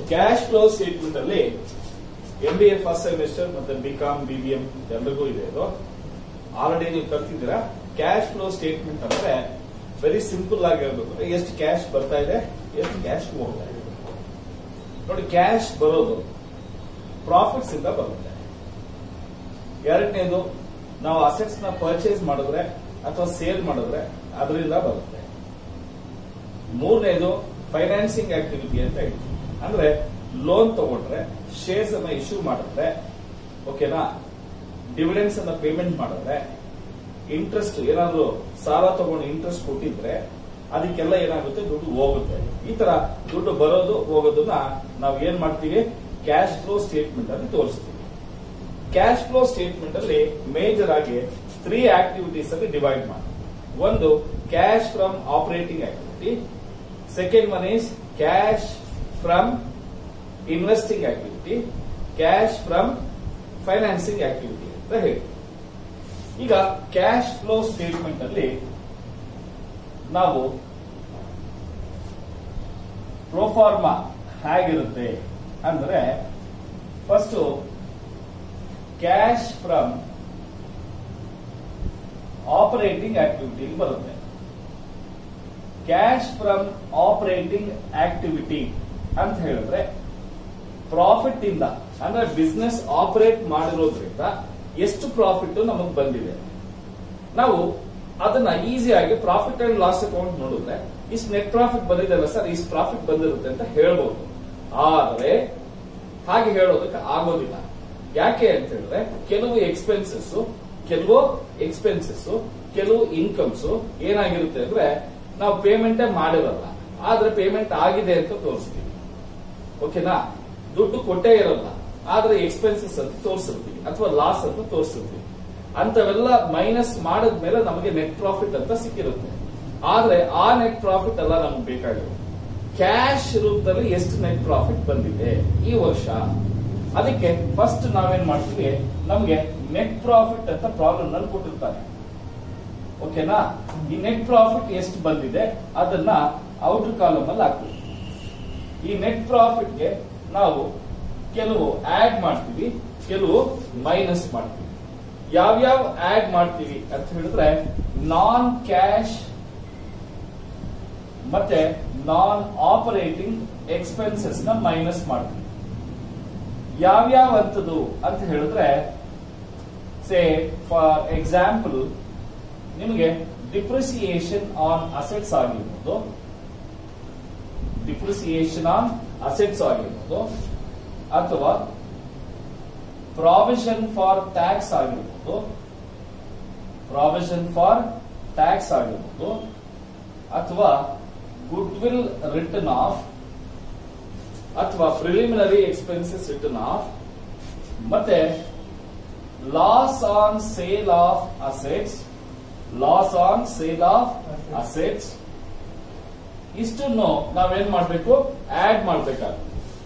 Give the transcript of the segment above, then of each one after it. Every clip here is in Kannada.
ಕ್ಯಾಶ್ ಫ್ಲೋ ಸ್ಟೇಟ್ಮೆಂಟ್ ಅಲ್ಲಿ M B A first semester ಮತ್ತೆ B com B B M ಎಲ್ರಿಗೂ ಇದೆ ಇದು ಆಲ್ರೆಡಿ ನೀವು ಕಲ್ತಿದ್ದೀರಾ ಕ್ಯಾಶ್ ಫ್ಲೋ ಸ್ಟೇಟ್ಮೆಂಟ್ ಅಂದ್ರೆ ವೆರಿ ಸಿಂಪಲ್ ಆಗಿ ಹೇಳ್ಬೇಕು ಎಷ್ಟು ಕ್ಯಾಶ್ ಬರ್ತಾ ಇದೆ ಎಷ್ಟು ಕ್ಯಾಶ್ ಹೋಗ್ತಾ ಇದೆ ನೋಡಿ ಕ್ಯಾಶ್ ಬರೋದು ಪ್ರಾಫಿಟ್ಸ್ ಇಂದ ಬರುತ್ತೆ ಎರಡನೇದು ನಾವು ಅಸೆಟ್ಸ್ ನ ಪರ್ಚೇಸ್ ಮಾಡಿದ್ರೆ ಅಥವಾ ಸೇಲ್ ಮಾಡಿದ್ರೆ ಅದರಿಂದ ಬರುತ್ತೆ ಮೂರನೇದು ಫೈನಾನ್ಸಿಂಗ್ ಆಕ್ಟಿವಿಟಿ ಅಂತ ಹೇಳ್ತೀವಿ ಅಂದ್ರೆ ಲೋನ್ ತಗೊಂಡ್ರೆ ಶೇರ್ಸ್ ಅನ್ನ ಇಶ್ಯೂ ಮಾಡಿದ್ರೆ ಓಕೆನಾ ಡಿವಿಡೆನ್ಸ್ ಅನ್ನ ಪೇಮೆಂಟ್ ಮಾಡಿದ್ರೆ ಇಂಟ್ರೆಸ್ಟ್ ಏನಾದ್ರು ಸಾಲ ತಗೊಂಡು ಇಂಟ್ರೆಸ್ಟ್ ಕೊಟ್ಟಿದ್ರೆ ಅದಕ್ಕೆಲ್ಲ ಏನಾಗುತ್ತೆ ದುಡ್ಡು ಹೋಗುತ್ತೆ ಈ ತರ ದುಡ್ಡು ಬರೋದು ಹೋಗೋದನ್ನ ನಾವು ಏನ್ ಮಾಡ್ತೀವಿ ಕ್ಯಾಶ್ ಫ್ಲೋ ಸ್ಟೇಟ್ಮೆಂಟ್ ಅಲ್ಲಿ ತೋರಿಸ್ತೀವಿ ಕ್ಯಾಶ್ ಫ್ಲೋ ಸ್ಟೇಟ್ಮೆಂಟ್ ಅಲ್ಲಿ ಮೇಜರ್ ಆಗಿ ತ್ರೀ ಆಕ್ಟಿವಿಟೀಸ್ ಅಲ್ಲಿ ಡಿವೈಡ್ ಮಾಡಿ ಒಂದು cash from operating activity second one is cash from investing activity cash from financing activity ಅಂತ ಹೇಳಿ ಈಗ ಕ್ಯಾಶ್ ಫ್ಲೋ ಸ್ಟೇಟ್ಮೆಂಟ್ ಅಲ್ಲಿ ನಾವು ಪ್ರೋಫಾರ್ಮಾ ಹೇಗಿರುತ್ತೆ ಅಂದ್ರೆ first cash from operating activity ಬರುತ್ತೆ ಕ್ಯಾಶ್ ಫ್ರಮ್ ಆಪರೇಟಿಂಗ್ ಆಕ್ಟಿವಿಟಿ ಅಂತ ಹೇಳಿದ್ರೆ ಪ್ರಾಫಿಟ್ ಇಂದ ಅಂದ್ರೆ ಬಿಸ್ನೆಸ್ ಆಪರೇಟ್ ಮಾಡಿರೋದ್ರಿಂದ ಎಷ್ಟು ಪ್ರಾಫಿಟ್ ನಮಗೆ ಬಂದಿದೆ ನಾವು ಅದನ್ನ ಈಸಿಯಾಗಿ ಪ್ರಾಫಿಟ್ ಅಂಡ್ ಲಾಸ್ ಅಕೌಂಟ್ ನೋಡಿದ್ರೆ ಇಷ್ಟು ನೆಟ್ ಪ್ರಾಫಿಟ್ ಬಂದಿದೆ ಅಲ್ಲ ಸರ್ ಇಷ್ಟು ಪ್ರಾಫಿಟ್ ಬಂದಿರುತ್ತೆ ಅಂತ ಹೇಳ್ಬೋದು ಆದ್ರೆ ಹಾಗೆ ಹೇಳೋದಕ್ಕೆ ಆಗೋದಿಲ್ಲ ಯಾಕೆ ಅಂತ ಹೇಳಿದ್ರೆ ಕೆಲವು ಎಕ್ಸ್ಪೆನ್ಸಸ್ ಕೆಲವು ಎಕ್ಸ್ಪೆನ್ಸಸ್ ಕೆಲವು ಇನ್ಕಮ್ಸ್ ಏನಾಗಿರುತ್ತೆ ಅಂದ್ರೆ ನಾವು ಪೇಮೆಂಟೇ ಮಾಡಿರಲ್ಲ ಆದ್ರೆ ಪೇಮೆಂಟ್ ಆಗಿದೆ ಅಂತ ತೋರಿಸ್ತೀವಿ ಓಕೆನಾ ದುಡ್ಡು ಕೊಟ್ಟೇ ಇರಲ್ಲ ಆದ್ರೆ ಎಕ್ಸ್ಪೆನ್ಸಸ್ ಅಂತ ತೋರಿಸಿರ್ತೀವಿ ಅಥವಾ ಲಾಸ್ ಅಂತ ತೋರಿಸಿರ್ತೀವಿ ಅಂತವೆಲ್ಲ ಮೈನಸ್ ಮಾಡಿದ್ಮೇಲೆ ನಮಗೆ ನೆಟ್ ಪ್ರಾಫಿಟ್ ಅಂತ ಸಿಕ್ಕಿರುತ್ತೆ ಆದ್ರೆ ಆ ನೆಟ್ ಪ್ರಾಫಿಟ್ ಎಲ್ಲ ನಮ್ಗೆ ಬೇಕಾಗಿರೋದು ಕ್ಯಾಶ್ ರೂಪದಲ್ಲಿ ಎಷ್ಟು ನೆಟ್ ಪ್ರಾಫಿಟ್ ಬಂದಿದೆ ಈ ವರ್ಷ ಅದಕ್ಕೆ ಫಸ್ಟ್ ನಾವೇನ್ ಮಾಡ್ತೀವಿ ನಮ್ಗೆ ನೆಟ್ ಪ್ರಾಫಿಟ್ ಅಂತ ಪ್ರಾಬ್ಲಮ್ ನಲ್ಲಿ ಕೊಟ್ಟಿರ್ತಾನೆ ಓಕೆನಾ ಈ ನೆಟ್ ಪ್ರಾಫಿಟ್ ಎಷ್ಟು ಬಂದಿದೆ ಅದನ್ನ ಔಟರ್ ಕಾಲಮ್ ಅಲ್ಲಿ ಹಾಕ್ತೀವಿ ಈ ನೆಟ್ ಪ್ರಾಫಿಟ್ಗೆ ನಾವು ಕೆಲವು ಆಡ್ ಮಾಡ್ತೀವಿ ಕೆಲವು ಮೈನಸ್ ಮಾಡ್ತೀವಿ ಯಾವ್ಯಾವ ಆಡ್ ಮಾಡ್ತೀವಿ ಅಂತ ಹೇಳಿದ್ರೆ ನಾನ್ ಕ್ಯಾಶ್ ಮತ್ತೆ ನಾನ್ ಆಪರೇಟಿಂಗ್ ಎಕ್ಸ್ಪೆನ್ಸಸ್ ನ ಮೈನಸ್ ಮಾಡ್ತೀವಿ ಯಾವ್ಯಾವ ಅಂತದ್ದು ಅಂತ ಹೇಳಿದ್ರೆ ಸೇ ಫಾರ್ ಎಕ್ಸಾಂಪಲ್ ನಿಮಗೆ ಡಿಪ್ರಿಸಿಯೇಷನ್ ಆನ್ ಅಸೆಟ್ಸ್ ಆಗಿರ್ಬೋದು ಡಿಪ್ರಿಸಿಯೇಷನ್ ಆನ್ ಅಸೆಟ್ಸ್ ಆಗಿರ್ಬೋದು ಅಥವಾ ಪ್ರಾವಿಷನ್ ಫಾರ್ ಟ್ಯಾಕ್ಸ್ ಆಗಿರ್ಬೋದು ಪ್ರಾವಿಷನ್ ಫಾರ್ ಟ್ಯಾಕ್ಸ್ ಆಗಿರ್ಬೋದು ಅಥವಾ ಗುಡ್ ವಿಲ್ ರಿಟರ್ನ್ ಆಫ್ ಅಥವಾ ಪ್ರಿಲಿಮಿನರಿ ಎಕ್ಸ್ಪೆನ್ಸಸ್ ರಿಟರ್ನ್ ಆಫ್ ಮತ್ತೆ loss on sale of assets loss on sale of assets ಇಷ್ಟನ್ನು ನಾವೇನ್ ಮಾಡ್ಬೇಕು ಆಡ್ ಮಾಡ್ಬೇಕಾಗುತ್ತೆ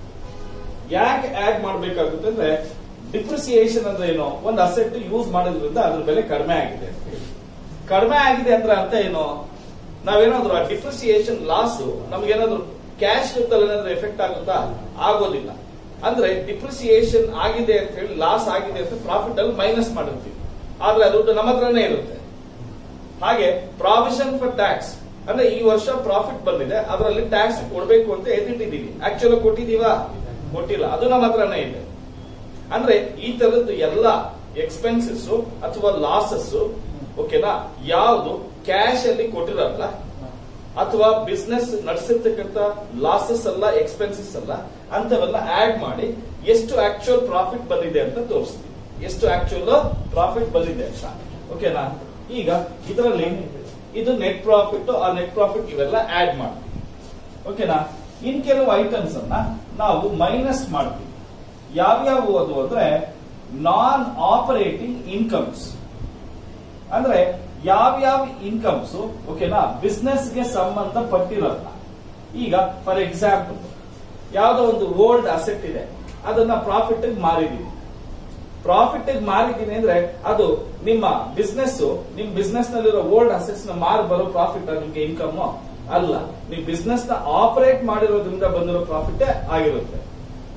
ಯಾಕೆ ಆಡ್ ಮಾಡ್ಬೇಕಾಗುತ್ತೆ ಅಂದ್ರೆ ಡಿಪ್ರಿಸಿಯೇಷನ್ ಅಂದ್ರೆ ಏನು ಒಂದು ಅಸೆಟ್ ಯೂಸ್ ಮಾಡೋದ್ರಿಂದ ಅದ್ರ ಬೆಲೆ ಕಡಿಮೆ ಆಗಿದೆ ಅಂತ ಹೇಳಿ ಕಡಿಮೆ ಆಗಿದೆ ಅಂದ್ರೆ ಅಂತ ಏನು ನಾವೇನಾದ್ರು ಆ ಡಿಪ್ರಿಸಿಯೇಷನ್ ಲಾಸ್ ನಮ್ಗೇನಾದ್ರು ಕ್ಯಾಶ್ ರೂಪದಲ್ಲಿ ಏನಾದ್ರು ಎಫೆಕ್ಟ್ ಆಗುತ್ತಾ ಆಗೋದಿಲ್ಲ ಅಂದ್ರೆ ಡಿಪ್ರಿಸಿಯೇಷನ್ ಆಗಿದೆ ಅಂತ ಹೇಳಿ ಲಾಸ್ ಆಗಿದೆ ಅಂತ ಪ್ರಾಫಿಟ್ ಅಲ್ಲಿ ಮೈನಸ್ ಮಾಡಿರ್ತೀವಿ ಆದ್ರೆ ಅದು ನಮ್ಮ ಹತ್ರನೇ ಇರುತ್ತೆ ಹಾಗೆ ಪ್ರಾವಿಷನ್ ಫಾರ್ ಟ್ಯಾಕ್ಸ್ ಅಂದ್ರೆ ಈ ವರ್ಷ ಪ್ರಾಫಿಟ್ ಬಂದಿದೆ ಅದರಲ್ಲಿ ಟ್ಯಾಕ್ಸ್ ಕೊಡಬೇಕು ಅಂತ ಎತ್ತಿಟ್ಟಿದ್ದೀವಿ ಆಕ್ಚುಲಿ ಕೊಟ್ಟಿದೀವಾ ಕೊಟ್ಟಿಲ್ಲ ಅದು ನಮ್ಮ ಹತ್ರನೇ ಇದೆ ಅಂದ್ರೆ ಈ ತರದ್ದು ಎಲ್ಲ ಎಕ್ಸ್ಪೆನ್ಸಸ್ ಅಥವಾ ಲಾಸಸ್ ಓಕೆನಾ ಯಾವುದು ಕ್ಯಾಶ್ ಅಲ್ಲಿ ಕೊಟ್ಟಿರಲ್ಲ ಅಥವಾ ಬಿಸ್ನೆಸ್ ನಡೆಸಿರ್ತಕ್ಕಂಥ ಲಾಸಸ್ ಅಲ್ಲ ಎಕ್ಸ್ಪೆನ್ಸಸ್ ಅಲ್ಲ ಅಂತವೆಲ್ಲ ಆಡ್ ಮಾಡಿ ಎಷ್ಟು ಆಕ್ಚುಯಲ್ ಪ್ರಾಫಿಟ್ ಬಂದಿದೆ ಅಂತ ತೋರಿಸ್ತೀವಿ ಎಷ್ಟು ಆಕ್ಚುಯಲ್ ಪ್ರಾಫಿಟ್ ಬಂದಿದೆ ಅಂತ ಓಕೆನಾ ಈಗ ಇದರಲ್ಲಿ ಇದು ನೆಟ್ ಪ್ರಾಫಿಟ್ ಆ ನೆಟ್ ಪ್ರಾಫಿಟ್ ಇವೆಲ್ಲ ಆಡ್ ಮಾಡ್ತೀವಿ ಓಕೆನಾ ಇನ್ ಕೆಲವು ಐಟಮ್ಸ್ ಅನ್ನ ನಾವು ಮೈನಸ್ ಮಾಡ್ತೀವಿ ಯಾವ್ಯಾವು ಅದು ಅಂದ್ರೆ ನಾನ್ ಆಪರೇಟಿಂಗ್ ಇನ್ಕಮ್ಸ್ ಅಂದ್ರೆ ಯಾವ್ಯಾವ ಇನ್ಕಮ್ಸ್ ಓಕೆನಾ ಬಿಸ್ನೆಸ್ ಗೆ ಸಂಬಂಧಪಟ್ಟಿರಲ್ಲ ಈಗ ಫಾರ್ ಎಕ್ಸಾಂಪಲ್ ಯಾವ್ದೋ ಒಂದು ಓಲ್ಡ್ ಅಸೆಟ್ ಇದೆ ಅದನ್ನ ಪ್ರಾಫಿಟ್ ಮಾರಿದೀವಿ ಪ್ರಾಫಿಟ್ ಮಾರಿದ್ದೀನಿ ಅಂದ್ರೆ ಅದು ನಿಮ್ಮ ಬಿಸ್ನೆಸ್ ನಿಮ್ ಬಿಸ್ನೆಸ್ ನಲ್ಲಿರೋ ಓಲ್ಡ್ ಅಸೆಟ್ಸ್ ನ ಮಾರ್ ಬರೋ ಪ್ರಾಫಿಟ್ ನಿಮ್ಗೆ ಇನ್ಕಮ್ ಅಲ್ಲ ನೀವು ಬಿಸ್ನೆಸ್ ನ ಆಪರೇಟ್ ಮಾಡಿರೋದ್ರಿಂದ ಬಂದಿರೋ ಪ್ರಾಫಿಟ್ ಆಗಿರುತ್ತೆ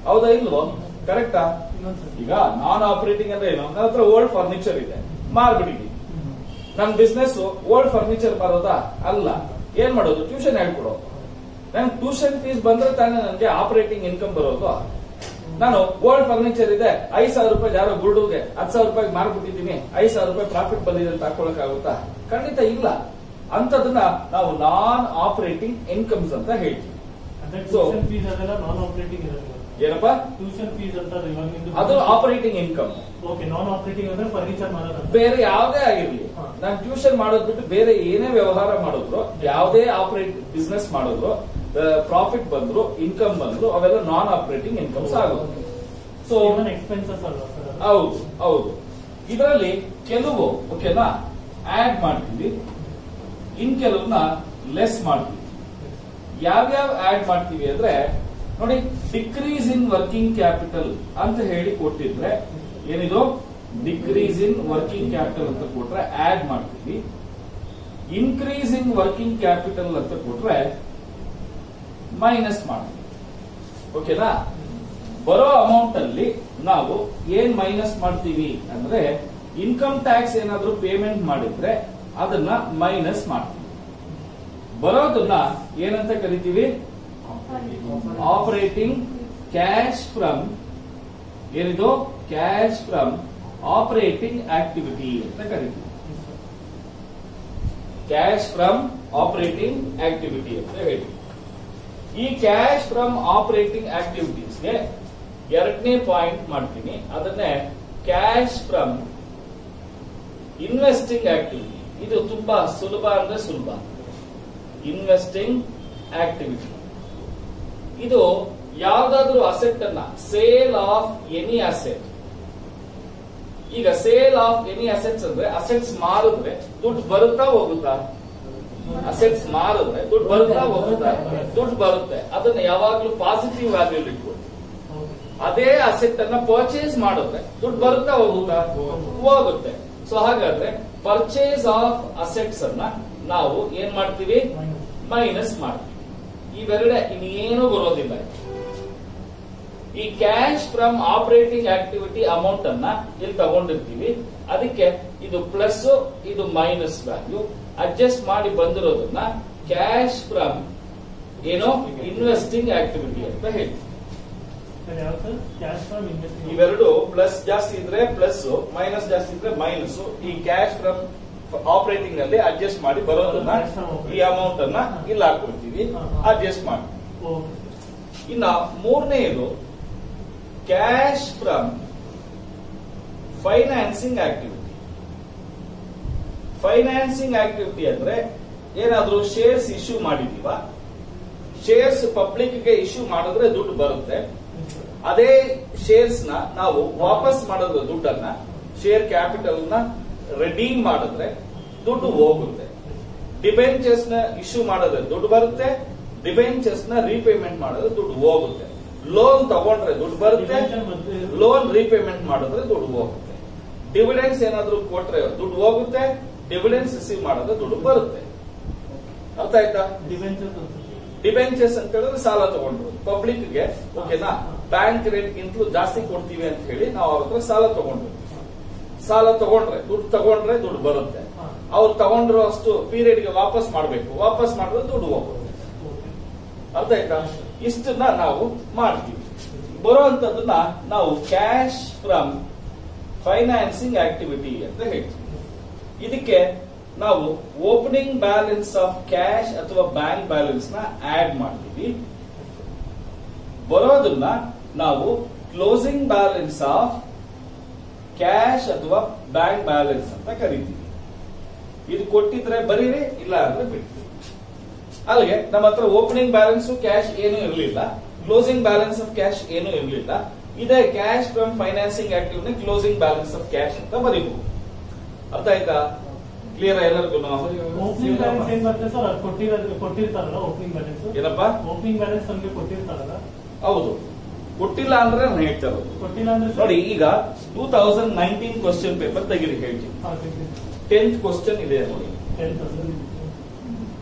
ಹೌದಾ ಇಲ್ವೋ ಕರೆಕ್ಟಾ ಇನ್ನೊಂದ್ಸರಿ. ಈಗ ನಾನ್ ಆಪರೇಟಿಂಗ್ ಅಂದ್ರೆ ಏನು ನನ್ನ ಹತ್ರ ಓಲ್ಡ್ ಫರ್ನಿಚರ್ ಇದೆ ಮಾರ್ಬಿಟ್ಟಿದ್ದೀನಿ ಹ್ಮ್. ನನ್ನ ಬಿಸ್ನೆಸ್ ಓಲ್ಡ್ ಫರ್ನಿಚರ್ ಬರೋದಾ ಅಲ್ಲ ಏನ್ ಮಾಡೋದು ಟ್ಯೂಷನ್ ಹೇಳ್ಕೊಡೋದು ನನ್ ಟ್ಯೂಷನ್ ಫೀಸ್ ಬಂದ್ರೆ ತಾನೇ ನನಗೆ ಆಪರೇಟಿಂಗ್ ಇನ್ಕಮ್ ಬರೋದು ನಾನು ಓಲ್ಡ್ ಫರ್ನಿಚರ್ ಇದೆ ಐದ್ ಸಾವಿರ ರೂಪಾಯಿ ಯಾರೋ ಗುರುಡುಗೆ ಹತ್ತು ಸಾವಿರ ರೂಪಾಯಿ ಮಾರ್ಬಿಟ್ಟಿದ್ದೀನಿ ಐದ್ ಸಾವಿರ ರೂಪಾಯಿ ಪ್ರಾಫಿಟ್ ಬಂದಿದೆ ಅಂತ ಹಾಕೊಳಕ್ ಆಗುತ್ತಾ ಖಂಡಿತ ಇಲ್ಲ ಅಂತದನ್ನ ನಾವು ನಾನ್ ಆಪರೇಟಿಂಗ್ ಇನ್ಕಮ್ಸ್ ಅಂತ ಹೇಳ್ತೀವಿ ಅಂದ್ರೆ So- ಟ್ಯೂಷನ್ ಫೀಸ್ ಅದೆಲ್ಲ ನಾನ್ ಆಪರೇಟಿಂಗ್ ಇರೋದು ಏನಪ್ಪಾ ಟ್ಯೂಷನ್ ಫೀಸ್ ಅಂತ ಇವಾಗ ನಿಮ್ದು ಅದು operating income okay non operating ಅಂದ್ರೆ ಫರ್ನಿಚರ್ ಮಾಡೋದಂತ ಬೇರೆ ಯಾವುದೇ ಆಗಿರ್ಲಿ ಹಾ. ನಾನು ಟ್ಯೂಷನ್ ಮಾಡೋದ್ ಬಿಟ್ಟು ಬೇರೆ ಏನೇ ವ್ಯವಹಾರ ಮಾಡಿದ್ರು ಯಾವುದೇ ಆಪರೇಟ್ ಬಿಸ್ನೆಸ್ ಮಾಡಿದ್ರು ಪ್ರಾಫಿಟ್ ಬಂದ್ರು ಇನ್ಕಮ್ ಬಂದ್ರು ಅವೆಲ್ಲ ನಾನ್ ಆಪರೇಟಿಂಗ್ ಇನ್ಕಮ್ಸ್ ಆಗುತ್ತೆ ಸೊ ಇವನ್ ಎಕ್ಸ್ಪೆನ್ಸಸ್ ಅಲ್ವಾ ಸರ್ ಅದು? ಹೌದು ಹೌದು ಇದರಲ್ಲಿ ಕೆಲವು ಓಕೆನಾ ಆಡ್ ಮಾಡ್ತೀವಿ ಇನ್ ಕೆಲವನ್ನ ಲೆಸ್ ಮಾಡ್ತೀವಿ ಯಾವ್ಯಾವ ಆಡ್ ಮಾಡ್ತೀವಿ ಅಂದ್ರೆ ನೋಡಿ ಡಿಕ್ರೀಸ್ ಇನ್ ವರ್ಕಿಂಗ್ ಕ್ಯಾಪಿಟಲ್ ಅಂತ ಹೇಳಿ ಕೊಟ್ಟಿದ್ರೆ ಏನಿದು ಡಿಕ್ರೀಸ್ ಇನ್ ವರ್ಕಿಂಗ್ ಕ್ಯಾಪಿಟಲ್ ಅಂತ ಕೊಟ್ರೆ ಆಡ್ ಮಾಡ್ತೀವಿ ಇನ್ಕ್ರೀಸ್ ಇನ್ ವರ್ಕಿಂಗ್ ಕ್ಯಾಪಿಟಲ್ ಅಂತ ಕೊಟ್ರೆ ಮೈನಸ್ ಮಾಡ್ತೀವಿ ಓಕೆನಾ ಬರೋ ಅಮೌಂಟ್ ಅಲ್ಲಿ ನಾವು ಏನ್ ಮೈನಸ್ ಮಾಡ್ತೀವಿ ಅಂದ್ರೆ ಇನ್ಕಮ್ ಟ್ಯಾಕ್ಸ್ ಏನಾದ್ರೂ ಪೇಮೆಂಟ್ ಮಾಡಿದ್ರೆ ಅದನ್ನ ಮೈನಸ್ ಮಾಡ್ತೀವಿ ಬರೋದನ್ನ ಏನಂತ ಕರಿತೀವಿ ಆಪರೇಟಿಂಗ್ ಕ್ಯಾಶ್ ಫ್ರಮ್ ಏನಿದು ಕ್ಯಾಶ್ ಫ್ರಮ್ ಆಪರೇಟಿಂಗ್ ಆಕ್ಟಿವಿಟಿ ಅಂತ ಕರಿತೀವಿ ಕ್ಯಾಶ್ ಫ್ರಮ್ ಆಪರೇಟಿಂಗ್ ಆಕ್ಟಿವಿಟಿ ಅಂತ ಹೇಳಿ ಈ ಕ್ಯಾಶ್ ಫ್ರಮ್ ಆಪರೇಟಿಂಗ್ ಆಕ್ಟಿವಿಟೀಸ್ಗೆ ಎರಡನೇ ಪಾಯಿಂಟ್ ಮಾಡ್ತೀನಿ ಅದನ್ನೇ ಕ್ಯಾಶ್ ಫ್ರಮ್ ಇನ್ವೆಸ್ಟಿಂಗ್ ಆಕ್ಟಿವಿಟಿ ಇದು ತುಂಬಾ ಸುಲಭ ಅಂದ್ರೆ ಸುಲಭ ಇನ್ವೆಸ್ಟಿಂಗ್ ಆಕ್ಟಿವಿಟಿ ಇದು ಯಾವ್ದಾದ್ರೂ ಅಸೆಟ್ ಅನ್ನ ಸೇಲ್ ಆಫ್ ಎನಿ ಅಸೆಟ್ ಈಗ ಸೇಲ್ ಆಫ್ ಎನಿ ಅಸೆಟ್ಸ್ ಅಂದ್ರೆ ಅಸೆಟ್ಸ್ ಮಾರಿದ್ರೆ ದುಡ್ಡು ಬರುತ್ತಾ ಹೋಗುತ್ತಾ ಅಸೆಟ್ಸ್ ಮಾರಿದ್ರೆ ದುಡ್ಡು ಬರುತ್ತಾ ಹೋಗುತ್ತಾ ದುಡ್ಡು ಬರುತ್ತೆ ಅದನ್ನ ಯಾವಾಗ್ಲೂ ಪಾಸಿಟಿವ್ ವ್ಯಾಲ್ಯೂ ಇಟ್ಕೊಳ್ಳಿ Okay. ಅದೇ ಅಸೆಟ್ ಅನ್ನ ಪರ್ಚೇಸ್ ಮಾಡಿದ್ರೆ ದುಡ್ಡು ಬರುತ್ತಾ ಹೋಗುತ್ತಾ ಹೋಗುತ್ತೆ ಸೊ ಹಾಗಾದ್ರೆ ಪರ್ಚೇಸ್ ಆಫ್ ಅಸೆಟ್ಸ್ ಅನ್ನ ನಾವು ಏನ್ ಮಾಡ್ತೀವಿ Minus. ಮೈನಸ್ ಮಾಡ್ತೀವಿ ಇವೆರಡೆ ಇನ್ನೇನು ಬರೋದಿಲ್ಲ ಈ cash from operating activity amount ಅನ್ನ ಇಲ್ಲಿ ತಗೊಂಡಿರ್ತೀವಿ ಅದಕ್ಕೆ ಇದು ಪ್ಲಸ್ ಇದು ಮೈನಸ್ ವ್ಯಾಲ್ಯೂ ಅಡ್ಜಸ್ಟ್ ಮಾಡಿ ಬಂದಿರೋದನ್ನ ಕ್ಯಾಶ್ ಫ್ರಮ್ ಏನೋ ಇನ್ವೆಸ್ಟಿಂಗ್ ಆಕ್ಟಿವಿಟಿ ಅಂತ ಹೇಳಿ ಸರ್ ಯಾವ್ದು ಸರ್ ಕ್ಯಾಶ್ ಫ್ರಮ್ ಇನ್ವೆಸ್ಟಿಂಗ್ ಇವೆರಡು ಪ್ಲಸ್ ಜಾಸ್ತಿ ಇದ್ರೆ ಪ್ಲಸ್ ಮೈನಸ್ ಜಾಸ್ತಿ ಇದ್ರೆ ಮೈನಸ್ ಈ ಕ್ಯಾಶ್ ಫ್ರಮ್ ಆಪರೇಟಿಂಗ್ ಅಲ್ಲಿ ಅಡ್ಜಸ್ಟ್ ಮಾಡಿ ಬರೋದನ್ನ ಈ ಅಮೌಂಟ್ ಅನ್ನ ಇಲ್ಲಿ ಹಾಕೊಳ್ತೀವಿ ಅಡ್ಜಸ್ಟ್ ಮಾಡಿ ಓಕೆ ಇನ್ನ ಮೂರನೆಯದು cash from financing activity financing activity ಅಂದ್ರೆ ಏನಾದ್ರೂ ಶೇರ್ಸ್ ಇಶ್ಯೂ ಮಾಡಿದೀವ ಶೇರ್ಸ್ ಪಬ್ಲಿಕ್ ಗೆ ಇಶ್ಯೂ ಮಾಡಿದ್ರೆ ದುಡ್ಡು ಬರುತ್ತೆ ಅದೇ ಶೇರ್ಸ್ ನ ನಾವು ವಾಪಸ್ ಮಾಡಿದ್ರೆ ದುಡ್ಡನ್ನ ಶೇರ್ ಕ್ಯಾಪಿಟಲ್ ನ ರೆಡೀಮ್ ಮಾಡಿದ್ರೆ ದುಡ್ಡು ಹೋಗುತ್ತೆ ಡಿಬೆಂಚರ್ಸ್ ನ ಇಶ್ಯೂ ಮಾಡಿದ್ರೆ ದುಡ್ಡು ಬರುತ್ತೆ ಡಿಬೆಂಚರ್ಸ್ ನ ರೀಪೇಮೆಂಟ್ ಮಾಡಿದ್ರೆ ದುಡ್ಡು ಹೋಗುತ್ತೆ ಲೋನ್ ತಗೊಂಡ್ರೆ ದುಡ್ಡು ಬರುತ್ತೆ ಲೋನ್ ರೀಪೇಮೆಂಟ್ ಮಾಡಿದ್ರೆ ದುಡ್ಡು ಹೋಗುತ್ತೆ ಡಿವಿಡೆನ್ಸ್ ಏನಾದ್ರೂ ಕೊಟ್ರೆ ದುಡ್ಡು ಹೋಗುತ್ತೆ ಡಿವಿಡೆನ್ಸ್ ರಿಸೀವ್ ಮಾಡಿದ್ರೆ ದುಡ್ಡು ಬರುತ್ತೆ ಅರ್ಥ ಆಯ್ತಾ ಡಿವೆಂಚರ್ಸ್ ಡಿಬೆಂಚರ್ಸ್ ಅಂತ ಹೇಳಿದ್ರೆ ಸಾಲ ತಗೊಂಡ್ರು ಪಬ್ಲಿಕ್ ಗೆ ಓಕೆನಾ ಬ್ಯಾಂಕ್ ರೇಟ್ ಗಿಂತಲೂ ಜಾಸ್ತಿ ಕೊಡ್ತೀವಿ ಅಂತ ಹೇಳಿ ನಾವು ಅವ್ರ ಹತ್ರ ಸಾಲ ತಗೊಂಡ್ರು ಸಾಲ ತಗೊಂಡ್ರೆ ದುಡ್ಡು ತಗೊಂಡ್ರೆ ದುಡ್ಡು ಬರುತ್ತೆ ಅವ್ರು ತಗೊಂಡ್ರು ಅಷ್ಟು ಪೀರಿಯಡ್ ಗೆ ವಾಪಸ್ ಮಾಡ್ಬೇಕು ವಾಪಸ್ ಮಾಡಿದ್ರೆ ದುಡ್ಡು ಹೋಗುತ್ತೆ ಅರ್ಥ ಆಯ್ತಾ ಇಷ್ಟನ್ನ ನಾವು ಮಾಡ್ತೀವಿ ಬರುವಂತದನ್ನ ನಾವು ಕ್ಯಾಶ್ ಫ್ರಮ್ ಫೈನಾನ್ಸಿಂಗ್ ಆಕ್ಟಿವಿಟಿ ಅಂತ ಹೇಳ್ತೀವಿ ಇದಕ್ಕೆ ನಾವು ಓಪನಿಂಗ್ ಬ್ಯಾಲೆನ್ಸ್ ಆಫ್ ಕ್ಯಾಶ್ ಅಥವಾ ಬ್ಯಾಂಕ್ ಬ್ಯಾಲೆನ್ಸ್ ನ ಆಡ್ ಮಾಡ್ತೀವಿ ಬರೋದನ್ನ ನಾವು ಕ್ಲೋಸಿಂಗ್ ಬ್ಯಾಲೆನ್ಸ್ ಆಫ್ ಕ್ಯಾಶ್ ಅಥವಾ ಬ್ಯಾಂಕ್ ಬ್ಯಾಲೆನ್ಸ್ ಅಂತ ಕರಿತೀವಿ ಇದು ಕೊಟ್ಟಿದ್ರೆ ಬರೀರಿ ಇಲ್ಲ ಅಂದ್ರೆ ಬಿಡ್ತೀವಿ ಅಲ್ಲಿಗೆ ನಮ್ಮ ಹತ್ರ ಓಪನಿಂಗ್ ಬ್ಯಾಲೆನ್ಸ್ ಕ್ಯಾಶ್ ಏನು ಇರಲಿಲ್ಲ ಕ್ಲೋಸಿಂಗ್ ಬ್ಯಾಲೆನ್ಸ್ ಆಫ್ ಕ್ಯಾಶ್ ಏನು ಇರಲಿಲ್ಲ ಇದೇ cash from financing active closing balance of cash ಅಂತ ಬರೀಬಹುದು ಅರ್ಥ ಆಯ್ತಾ ಕ್ಲಿಯರ್ ಎಲ್ಲರಿಗೂ ಓಪನಿಂಗ್ ಬ್ಯಾಲೆನ್ಸ್ ಏನ್ ಬರ್ತದೆ ಸರ್ ಅದು ಕೊಟ್ಟಿರೋದು ಕೊಟ್ಟಿರ್ತಾರಲ್ಲ ಓಪನಿಂಗ್ ಬ್ಯಾಲೆನ್ಸ್ ಏನಪ್ಪಾ ಓಪನಿಂಗ್ ಬ್ಯಾಲೆನ್ಸ್ ನಮ್ಗೆ ಕೊಟ್ಟಿರ್ತಾರಲ್ಲ ಹೌದು ಕೊಟ್ಟಿಲ್ಲ ಅಂದ್ರೆ ನಾನು ಹೇಳ್ತಾ ಇರೋದು ಕೊಟ್ಟಿಲ್ಲ ಅಂದ್ರೆ ಸರ್- ನೋಡಿ ಈಗ two thousand nineteen question paper ತೆಗಿರಿ ಹೇಳ್ತೀನಿ ಹಾ, ತೆಗ್ದು. ಟೆಂತ್ ಕ್ವಶನ್ ಇದೆ ನೋಡಿ 10,000.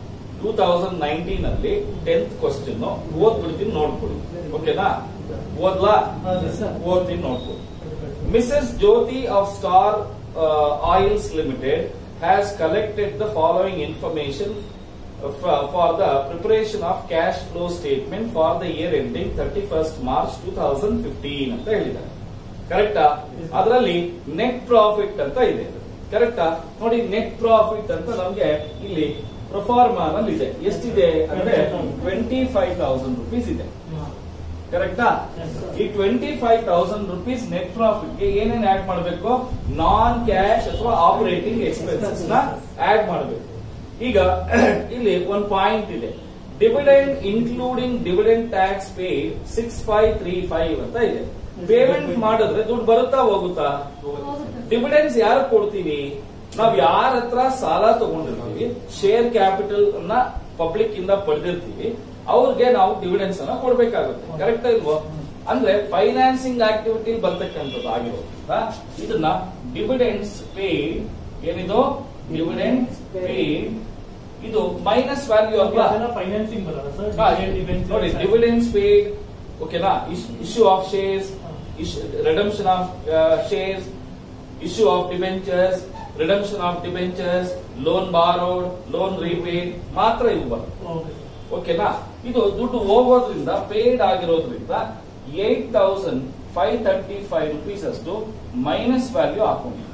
ಟೂ ತೌಸಂಡ್ ನೈನ್ಟೀನ್ ಅಲ್ಲಿ ಟೆಂತ್ ಕ್ವಶನ್ ಓದ್ಬಿಡ್ತೀನಿ ನೋಡ್ಕೊಡಿ ಓಕೆನಾ ಓದ್ಲಾ ಓದ್ತೀನಿ ನೋಡ್ಕೊಡಿ Mrs. Jyoti of Star uh, Oils Limited has collected the following information uh, for, for the preparation of cash flow statement for the year ending 31st March 2015 ಅಂತ ಹೇಳಿದ್ದಾರೆ ಕರೆಕ್ಟಾ ಅದರಲ್ಲಿ ನೆಟ್ ಪ್ರಾಫಿಟ್ ಅಂತ ಇದೆ ಕರೆಕ್ಟಾ ನೋಡಿ ನೆಟ್ ಪ್ರಾಫಿಟ್ ಅಂತ ನಮ್ಗೆ ಇಲ್ಲಿ ಪ್ರೊಫಾರ್ಮಾನಲ್ಲಿ ಇದೆ ಎಷ್ಟಿದೆ ಅಂದ್ರೆ ಟ್ವೆಂಟಿ ಫೈವ್ ತೌಸಂಡ್ ರುಪೀಸ್ ಇದೆ ಕರೆಕ್ಟಾ ಈ twenty five thousand rupees net profit ಗೆ ಏನೇನ್ ಆಡ್ ಮಾಡಬೇಕು ನಾನ್ ಕ್ಯಾಶ್ ಅಥವಾ ಆಪರೇಟಿಂಗ್ ಎಕ್ಸ್ಪೆನ್ಸಸ್ ನ ಆಡ್ ಮಾಡಬೇಕು ಈಗ ಇಲ್ಲಿ ಒಂದು ಪಾಯಿಂಟ್ ಇದೆ dividend including dividend tax paid six five three five ಅಂತ ಇದೆ ಪೇಮೆಂಟ್ ಮಾಡಿದ್ರೆ ದುಡ್ಡು ಬರುತ್ತಾ ಹೋಗುತ್ತಾ ಡಿವಿಡೆನ್ಸ್ ಯಾರು ಕೊಡ್ತೀವಿ ನಾವ್ ಯಾರ ಹತ್ರ ಸಾಲ ತಗೊಂಡಿರ್ತೀವಿ ಶೇರ್ ಕ್ಯಾಪಿಟಲ್ ಅನ್ನ ಪಬ್ಲಿಕ್ ಇಂದ ಪಡೆದಿರ್ತೀವಿ ಅವ್ರಿಗೆ ನಾವು ಡಿವಿಡೆನ್ಸ್ ಅನ್ನ ಕೊಡ್ಬೇಕಾಗುತ್ತೆ ಕರೆಕ್ಟ್ ಇಲ್ವೋ ಅಂದ್ರೆ ಫೈನಾನ್ಸಿಂಗ್ ಆಕ್ಟಿವಿಟಿ ಬರ್ತಕ್ಕಂಥದ್ದು ಆಗಿರೋದ್ರಿಂದ ಇದನ್ನ ಡಿವಿಡೆನ್ಸ್ ಪೇಡ್ ಏನಿದು ಡಿವಿಡೆನ್ಸ್ ಪೇಡ್ ಇದು ಮೈನಸ್ ವ್ಯಾಲ್ಯೂ ಅಲ್ವಾ ಫೈನಾನ್ಸಿಂಗ್ ಬರಲ್ಲ ಹಾ, ಸರ್ ನೋಡಿ ಡಿವಿಡೆನ್ಸ್ ಪೇಡ್ ಓಕೆನಾ issue of shares redemption of shares issue of debentures redemption of debentures loan borrowed loan repaid ಮಾತ್ರ ಇವು ಬರುತ್ತೆ ಓಕೆನಾ ಇದು ದುಡ್ಡು ಹೋಗೋದ್ರಿಂದ ಪೇಡ್ ಆಗಿರೋದ್ರಿಂದ eight thousand five thirty five rupees ಅಷ್ಟು ಮೈನಸ್ ವ್ಯಾಲ್ಯೂ ಹಾಕೊಂಡಿದೆ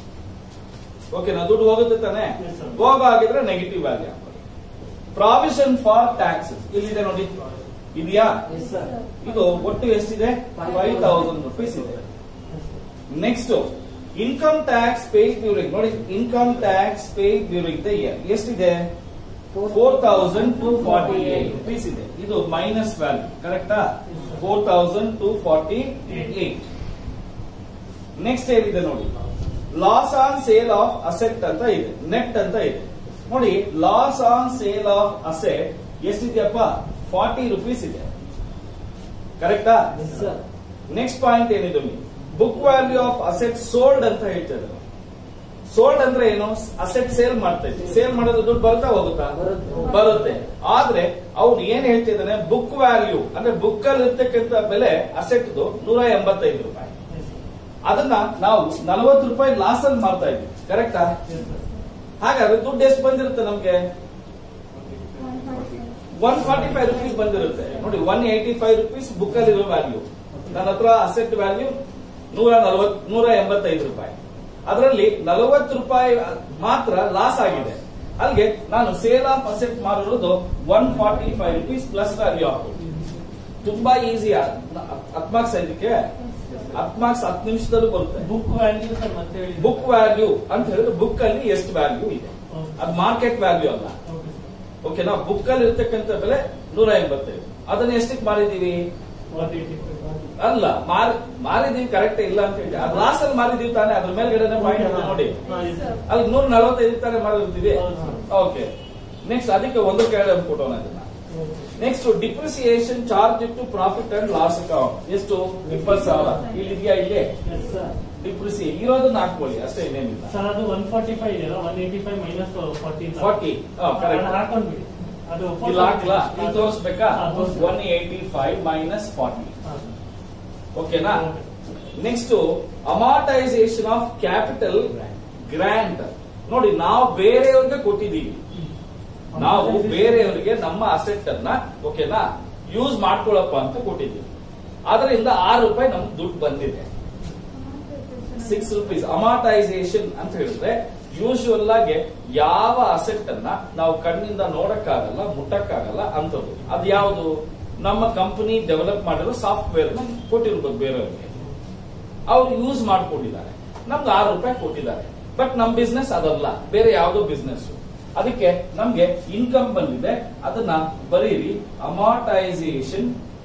ಓಕೆನಾ ದುಡ್ಡು ಹೋಗುತ್ತೆ ತಾನೆ Yes, sir. ಹೋಗಾಗಿದ್ರೆ ನೆಗೆಟಿವ್ ವ್ಯಾಲ್ಯೂ ಹಾಕೊಳ್ಳಿ ಪ್ರಾವಿಷನ್ ಫಾರ್ ಟ್ಯಾಕ್ಸಸ್ ಇಲ್ಲಿದೆ ನೋಡಿ ಇದೆಯಾ ಇದು ಒಟ್ಟು ಎಷ್ಟಿದೆ ಫೈವ್ ತೌಸಂಡ್ ರುಪೀಸ್ ಇದೆ next income tax paid during ನೋಡಿ income tax paid during the year ಎಷ್ಟಿದೆ four thousand two forty eight rupees ಇದೆ ಇದು ಮೈನಸ್ ವ್ಯಾಲ್ಯೂ ಕರೆಕ್ಟಾ four thousand two forty eight next ಏನಿದೆ ನೋಡಿ loss on sale of asset ಅಂತ ಇದೆ ನೆಟ್ ಅಂತ ಇದೆ ನೋಡಿ loss on sale of asset ಎಷ್ಟಿದೆಯಪ್ಪ ಫಾರ್ಟಿ ರುಪೀಸ್ ಇದೆ ಕರೆಕ್ಟಾ ನೆಕ್ಸ್ಟ್ ಪಾಯಿಂಟ್ ಏನಿದೆ book value of asset sold ಅಂತ ಹೇಳ್ತಾ ಇದ್ದಾರೆ ಸೋಲ್ಡ್ ಅಂದ್ರೆ ಏನು ಅಸೆಟ್ ಸೇಲ್ ಮಾಡ್ತಾ ಇದ್ವಿ ಸೇಲ್ ಮಾಡೋದು ದುಡ್ಡು ಬರ್ತಾ ಹೋಗುತ್ತಾ ಬರುತ್ತೆ. ಬರುತ್ತೆ ಆದ್ರೆ ಅವ್ನು ಏನ್ ಹೇಳ್ತಿದ್ದಾನೆ ಬುಕ್ ವ್ಯಾಲ್ಯೂ ಅಂದ್ರೆ ಬುಕ್ ಅಲ್ಲಿ ಇರ್ತಕ್ಕಂಥ ಬೆಲೆ ಅಸೆಟ್ ನೂರ ಎಂಬತ್ತೈದು ರೂಪಾಯಿ ಅದನ್ನ ನಾವು ನಲವತ್ತು ರೂಪಾಯಿ ಲಾಸ್ ಅಲ್ಲಿ ಮಾಡ್ತಾ ಇದ್ವಿ ಕರೆಕ್ಟಾ ಹಾಗಾದ್ರೆ ದುಡ್ಡು ಎಷ್ಟು ಬಂದಿರುತ್ತೆ ನಮ್ಗೆ ಒನ್ ಫಾರ್ಟಿ ಫೈವ್ ರುಪೀಸ್ ಬಂದಿರುತ್ತೆ ನೋಡಿ one eighty five rupees book ಅಲ್ಲಿರೋ ವ್ಯಾಲ್ಯೂ ನನ್ನ ಹತ್ರ ಅಸೆಟ್ ವ್ಯಾಲ್ಯೂ ನೂರ ನಲವತ್ ನೂರ ಎಂಬತ್ತೈದು ರೂಪಾಯಿ ಅದರಲ್ಲಿ ನಲವತ್ತು ರೂಪಾಯಿ ಮಾತ್ರ ಲಾಸ್ ಆಗಿದೆ ಅಲ್ಲಿಗೆ ನಾನು ಸೇಲ್ ಆಫ್ ಅಸೆಟ್ ಮಾಡಿರೋದು one forty five rupees plus value ಹಾಕೋದು ತುಂಬಾ ಈಸಿ ಹತ್ ಮಾರ್ಕ್ಸ್ ಇದಕ್ಕೆ ಹತ್ ಮಾರ್ಕ್ಸ್ ಹತ್ತು ನಿಮಿಷದಲ್ಲೂ ಬರುತ್ತೆ ಬುಕ್ ವ್ಯಾಲ್ಯೂ ಸರ್ ಮತ್ತೆ ಹೇಳಿ ಬುಕ್ ವ್ಯಾಲ್ಯೂ ಅಂತ ಹೇಳಿದ್ರೆ ಬುಕ್ ಅಲ್ಲಿ ಎಷ್ಟು ವ್ಯಾಲ್ಯೂ ಇದೆ ಅದು ಮಾರ್ಕೆಟ್ ವ್ಯಾಲ್ಯೂ ಅಲ್ಲ ಓಕೆನಾ ಬುಕ್ ಅಲ್ಲಿ ಇರ್ತಕ್ಕಂಥ ಬೆಲೆ ನೂರ ಎಂಬತ್ತೈದು ಅದನ್ನ ಎಷ್ಟಕ್ಕೆ ಮಾರಿದೀವಿ ಅಲ್ಲ ಮಾರ್ ಮಾರಿದೀವಿ ಕರೆಕ್ಟ್ ಇಲ್ಲ ಅಂತ ಹೇಳಿ ಅದು ಲಾಸ್ ಅಲ್ಲಿ ಮಾರಿದೀವಿ ತಾನೆ ಅದ್ರ ಮೇಲ್ಗಡೆ ಪಾಯಿಂಟ್ ಇದೆ ನೋಡಿ ಅಲ್ಲಿ ನೂರ ನಲವತ್ತೈದು ತಾನೆ ಮಾರಿರ್ತೀವಿ ಹೌದು. ಓಕೆ ನೆಕ್ಸ್ಟ್ ಅದಕ್ಕೆ ಒಂದು ಕೆಳಗಡೆ ಕೊಟ್ಟೋಣ ಅದನ್ನ next depreciation charge to profit and loss account ಎಷ್ಟು ಇಪ್ಪತ್ತು ಸಾವಿರ ಇಲ್ಲಿ ಇದೆಯಾ ಇಲ್ಲಿ ಡಿಪ್ರಿಸಿ ಇರೋದನ್ನ ಹಾಕೊಳ್ಳಿ ಅಷ್ಟೇ ಇನ್ನೇನಿಲ್ಲ ಸರ್ ಅದು ಒನ್ ಫಾರ್ಟಿ ಫೈವ್ ಇದೆಯಲ್ಲ one eighty five minus forty forty correct ಹಾಕೊಂಡ್ಬಿಡಿ ಅದು ಇಲ್ಲಿ ಹಾಕ್ಲಾ ಇಲ್ಲಿ ತೋರಿಸ್ಬೇಕಾ ಹಾ, ತೋರ್ಸಿ. One eighty five minus forty ಹಾ. ಓಕೆನಾ next amortisation of capital grant ನೋಡಿ ನಾವು ಬೇರೆಯವ್ರಿಗೆ ಕೊಟ್ಟಿದ್ದೀವಿ ನಾವು ಬೇರೆಯವರಿಗೆ ನಮ್ಮ ಅಸೆಟ್ ಅನ್ನ ಓಕೆನಾ ಯೂಸ್ ಮಾಡ್ಕೊಳಪ್ಪ ಅಂತ ಕೊಟ್ಟಿದ್ದೀವಿ ಅದರಿಂದ ಆರು ರೂಪಾಯಿ ನಮ್ಗೆ ದುಡ್ಡು ಬಂದಿದೆ ಸಿಕ್ಸ್ ರುಪೀಸ್ ಅಮಾರ್ಟೈಸೇಷನ್ ಅಂತ ಹೇಳಿದ್ರೆ ಯೂಶುವಲ್ ಆಗಿ ಯಾವ ಅಸೆಟ್ ಅನ್ನ ನಾವು ಕಣ್ಣಿಂದ ನೋಡಕ್ಕಾಗಲ್ಲ ಮುಟ್ಟಕ್ಕಾಗಲ್ಲ ಅಂತದ್ದು ಅದು ಯಾವುದು ನಮ್ಮ ಕಂಪನಿ ಡೆವಲಪ್ ಮಾಡಿರೋ ಸಾಫ್ಟ್ವೇರ್ ಕೊಟ್ಟಿರ್ಬೋದು ಬೇರೆಯವ್ರಿಗೆ ಅವ್ರು ಯೂಸ್ ಮಾಡ್ಕೊಂಡಿದ್ದಾರೆ ನಮ್ಗೆ ಆರು ರೂಪಾಯಿ ಕೊಟ್ಟಿದ್ದಾರೆ ಬಟ್ ನಮ್ ಬಿಸ್ನೆಸ್ ಅದಲ್ಲ ಬೇರೆ ಯಾವುದೋ ಬಿಸ್ನೆಸ್ ಅದಕ್ಕೆ ನಮ್ಗೆ ಇನ್ಕಮ್ ಬಂದಿದೆ ಅದನ್ನ ಬರೀರಿ amortisation